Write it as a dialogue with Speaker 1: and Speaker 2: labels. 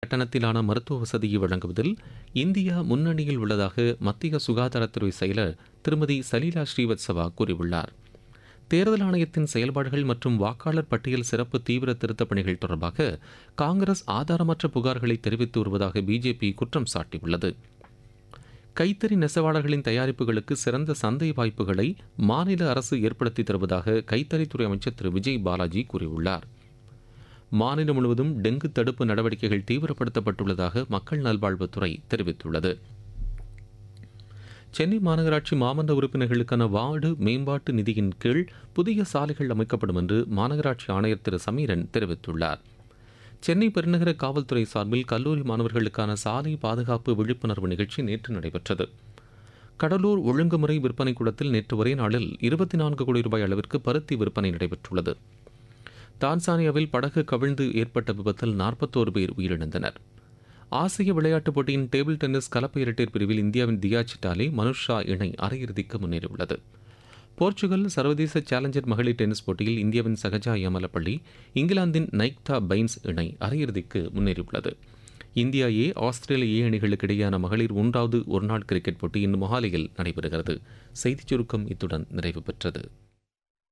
Speaker 1: கட்டணத்திலான மருத்துவ வசதியை வழங்குவதில் இந்தியா முன்னணியில் உள்ளதாக மத்திய சுகாதாரத்துறை செயலர் திருமதி சலீலா ஸ்ரீவத்சவா கூறியுள்ளார் தேர்தல் ஆணையத்தின் செயல்பாடுகள் மற்றும் வாக்காளர் பட்டியல் சிறப்பு தீவிர திருத்தப் பணிகள் தொடர்பாக காங்கிரஸ் ஆதாரமற்ற புகார்களை தெரிவித்து வருவதாக பிஜேபி குற்றம் சாட்டியுள்ளது கைத்தறி நெசவாளர்களின் தயாரிப்புகளுக்கு சிறந்த சந்தை வாய்ப்புகளை மாநில அரசு ஏற்படுத்தி தருவதாக கைத்தறித்துறை அமைச்சர் திரு விஜய் பாலாஜி கூறியுள்ளார் மாநிலம் முழுவதும் டெங்கு தடுப்பு நடவடிக்கைகள் தீவிரப்படுத்தப்பட்டுள்ளதாக மக்கள் நல்வாழ்வுத்துறை தெரிவித்துள்ளது சென்னை மாநகராட்சி மாமன்ற உறுப்பினர்களுக்கான வார்டு மேம்பாட்டு நிதியின் கீழ் புதிய சாலைகள் அமைக்கப்படும் என்று மாநகராட்சி ஆணையர் திரு சமீரன் தெரிவித்துள்ளார் சென்னை பெருநகர காவல்துறை சார்பில் கல்லூரி மாணவர்களுக்கான சாலை பாதுகாப்பு விழிப்புணர்வு நிகழ்ச்சி நேற்று நடைபெற்றது கடலூர் ஒழுங்குமுறை விற்பனை கூடத்தில் நேற்று ஒரே நாளில் இருபத்தி நான்கு கோடி ரூபாய் அளவிற்கு பருத்தி விற்பனை நடைபெற்றுள்ளது டான்சானியாவில் படகு கவிழ்ந்து ஏற்பட்ட விபத்தில் நாற்பத்தோரு பேர் உயிரிழந்தனர் ஆசிய விளையாட்டுப் போட்டியின் டேபிள் டென்னிஸ் கலப்பு இரட்டையர் பிரிவில் இந்தியாவின் தியா சிட்டாலே மனுஷ் ஷா இணை அரையிறுதிக்கு முன்னேறியுள்ளது போர்ச்சுகல் சர்வதேச சேலஞ்சர் மகளிர் டென்னிஸ் போட்டியில் இந்தியாவின் சகஜா யமலப்பள்ளி இங்கிலாந்தின் நைக்தா பைன்ஸ் இணை அரையிறுதிக்கு முன்னேறியுள்ளது இந்தியா ஏ ஆஸ்திரேலிய ஏ அணிகளுக்கு இடையேயான மகளிர் மூன்றாவது ஒருநாள் கிரிக்கெட் போட்டி இன்று மொஹாலியில் நடைபெறுகிறது செய்திச் சுருக்கம் இத்துடன் நிறைவு பெற்றது